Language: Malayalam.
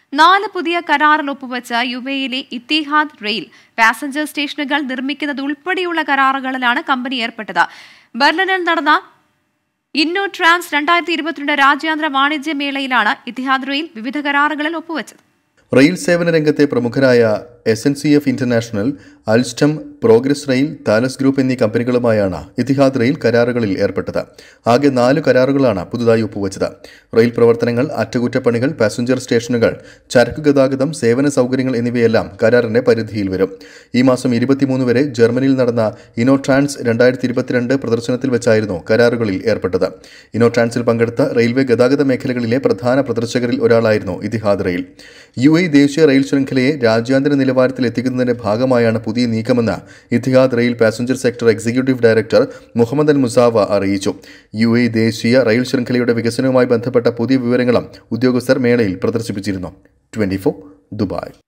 നാല് പുതിയ കരാറിൽ ഒപ്പുവെച്ച യു എയിലെ ഇത്തിഹാദ് റെയിൽ പാസഞ്ചർ സ്റ്റേഷനുകൾ നിർമ്മിക്കുന്നത് ഉൾപ്പെടെയുള്ള കരാറുകളിലാണ് കമ്പനി ഏർപ്പെട്ടത് ബെർലിനിൽ നടന്ന ഇന്നോ ട്രാൻസ് രണ്ടായിരത്തി ഇരുപത്തിരണ്ട് രാജ്യാന്തര വാണിജ്യ മേളയിലാണ് ഇത്തിഹാദ് റെയിൽ വിവിധ കരാറുകളിൽ ഒപ്പുവെച്ചത് റെയിൽ സേവന രംഗത്തെ പ്രമുഖരായ S N C F international Alstom progress rail Thales group എന്നീ കമ്പനികളുമായാണ് ഇത്തിഹാദ് റെയിൽ കരാറുകളിൽ ഏർപ്പെട്ടത് ആകെ നാല് കരാറുകളാണ് പുതുതായി ഒപ്പുവച്ചത് റെയിൽ പ്രവർത്തനങ്ങൾ അറ്റകുറ്റപ്പണികൾ പാസഞ്ചർ സ്റ്റേഷനുകൾ ചരക്ക് ഗതാഗതം സേവന സൗകര്യങ്ങൾ എന്നിവയെല്ലാം കരാറിന്റെ പരിധിയിൽ വരും ഈ മാസം ഇരുപത്തിമൂന്ന് വരെ ജർമ്മനിയിൽ നടന്ന ഇനോട്രാൻസ് രണ്ടായിരത്തി ഇരുപത്തിരണ്ട് പ്രദർശനത്തിൽ വെച്ചായിരുന്നു കരാറുകളിൽ ഏർപ്പെട്ടത് ഇനോട്രാൻസിൽ പങ്കെടുത്ത റെയിൽവേ ഗതാഗത മേഖലകളിലെ പ്രധാന പ്രദർശകരിൽ ഒരാളായിരുന്നു ഇത്തിഹാദ് റെയിൽ യു എ ദേശീയ റെയിൽ ശൃംഖലയെ രാജ്യാന്തര നിലവാരത്തിൽ എത്തിക്കുന്നതിന്റെ ഭാഗമായാണ് പുതിയ നീക്കമെന്ന് Etihad rail passenger sector executive director Mohammed al Musawa അറിയിച്ചു യു എ ദേശീയ റെയിൽ ശൃംഖലയുടെ വികസനവുമായി ബന്ധപ്പെട്ട പുതിയ വിവരങ്ങളും ഉദ്യോഗസ്ഥർ മേളയിൽ പ്രദർശിപ്പിച്ചിരുന്നു ട്വന്റി ദുബായ്